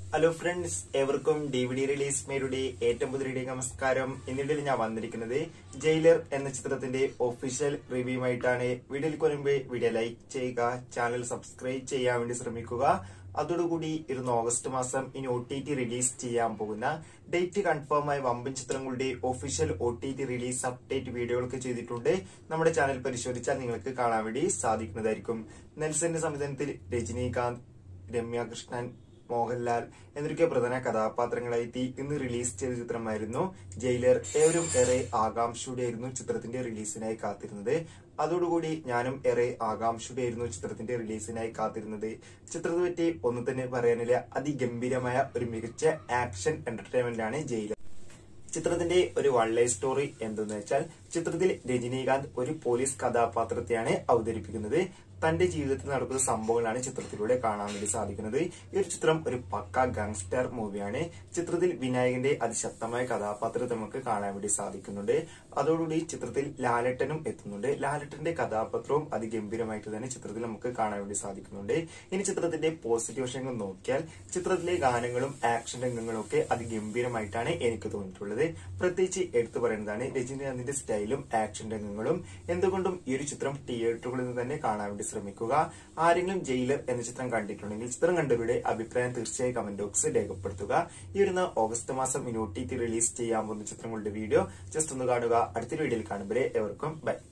hello friends എവർക്കും D V D release മേരുടെ ഏറ്റവും പുതിയ നമസ്കാരം എന്നിടയിൽ ഞാൻ വന്നിരിക്കുന്നത് ജയിലർ എന്ന ചിത്രത്തിന്റെ ഒഫീഷ്യൽ റിവ്യൂമായിട്ടാണ് വീഡിയോയിൽ മുൻപ് വീഡിയോ ലൈക്ക് ചെയ്യുക ചാനൽ സബ്സ്ക്രൈബ് ചെയ്യാൻ വേണ്ടി ശ്രമിക്കുക അതോടുകൂടി ഇരുന്ന് ഓഗസ്റ്റ് മാസം ഇനി ഒ ടി ടി റിലീസ് ചെയ്യാൻ പോകുന്ന ഡേറ്റ് കൺഫേം ആയ വമ്പൻ ചിത്രങ്ങളുടെ official O T T release update വീഡിയോകളൊക്കെ ചെയ്തിട്ടുണ്ട് നമ്മുടെ ചാനൽ പരിശോധിച്ചാൽ നിങ്ങൾക്ക് കാണാൻ വേണ്ടി സാധിക്കുന്നതായിരിക്കും നെൽസന്റെ സംവിധാനത്തിൽ രജനീകാന്ത് രമ്യ കൃഷ്ണൻ മോഹൻലാൽ എന്നൊക്കെ പ്രധാന കഥാപാത്രങ്ങളായി ഇന്ന് റിലീസ് ചെയ്ത ചിത്രമായിരുന്നു ജയിലർ ഏവരും ഏറെ ആകാംക്ഷയോടെയായിരുന്നു ചിത്രത്തിന്റെ റിലീസിനായി കാത്തിരുന്നത് അതോടുകൂടി ഞാനും ഏറെ ആകാംക്ഷയോടെയായിരുന്നു ചിത്രത്തിന്റെ റിലീസിനായി കാത്തിരുന്നത് ചിത്രത്തെ പറ്റി ഒന്നും തന്നെ പറയാനില്ല അതിഗംഭീരമായ ഒരു മികച്ച ആക്ഷൻ എന്റർടൈൻമെന്റ് ആണ് ജയിലർ ചിത്രത്തിന്റെ ഒരു വൺ ലൈൻ സ്റ്റോറി എന്തെന്ന് വെച്ചാൽ ചിത്രത്തിൽ രജനീകാന്ത് ഒരു പോലീസ് കഥാപാത്രത്തെയാണ് അവതരിപ്പിക്കുന്നത് തന്റെ ജീവിതത്തിൽ നടക്കുന്ന സംഭവങ്ങളാണ് ചിത്രത്തിലൂടെ കാണാൻ വേണ്ടി സാധിക്കുന്നത് ഈ ഒരു ചിത്രം ഒരു പക്ക ഗാങ്സ്റ്റർ മൂവിയാണ് ചിത്രത്തിൽ വിനായകന്റെ അതിശക്തമായ കഥാപാത്രത്തെ നമുക്ക് കാണാൻ വേണ്ടി സാധിക്കുന്നുണ്ട് അതോടുകൂടി ചിത്രത്തിൽ ലാലട്ടനും എത്തുന്നുണ്ട് ലാലട്ടന്റെ കഥാപാത്രവും അതിഗംഭീരമായിട്ട് തന്നെ ചിത്രത്തിൽ നമുക്ക് കാണാൻ വേണ്ടി സാധിക്കുന്നുണ്ട് ഇനി ചിത്രത്തിന്റെ പോസിറ്റീവ് വശങ്ങൾ നോക്കിയാൽ ചിത്രത്തിലെ ഗാനങ്ങളും ആക്ഷൻ രംഗങ്ങളും ഒക്കെ അതിഗംഭീരമായിട്ടാണ് എനിക്ക് തോന്നിയിട്ടുള്ളത് പ്രത്യേകിച്ച് എടുത്തു പറയുന്നതാണ് രജനീകാന്തിന്റെ സ്റ്റൈലും ആക്ഷൻ രംഗങ്ങളും എന്തുകൊണ്ടും ഈ ഒരു ചിത്രം തിയേറ്ററുകളിൽ നിന്ന് തന്നെ കാണാൻ വേണ്ടി ശ്രമിക്കുക ആരെങ്കിലും ജയിലർ എന്ന ചിത്രം കണ്ടിട്ടുണ്ടെങ്കിൽ ചിത്രം കണ്ടവരുടെ അഭിപ്രായം തീർച്ചയായും കമന്റ് ബോക്സിൽ രേഖപ്പെടുത്തുക ഈ വരുന്ന ഓഗസ്റ്റ് മാസം ഇനി ഒ ടി ടി റിലീസ് ചെയ്യാൻ പോകുന്ന ചിത്രങ്ങളുടെ വീഡിയോ ജസ്റ്റ് ഒന്ന് കാണുക അടുത്തൊരു വീഡിയോയിൽ കാണുമ്പോൾ എവർക്കും ബൈ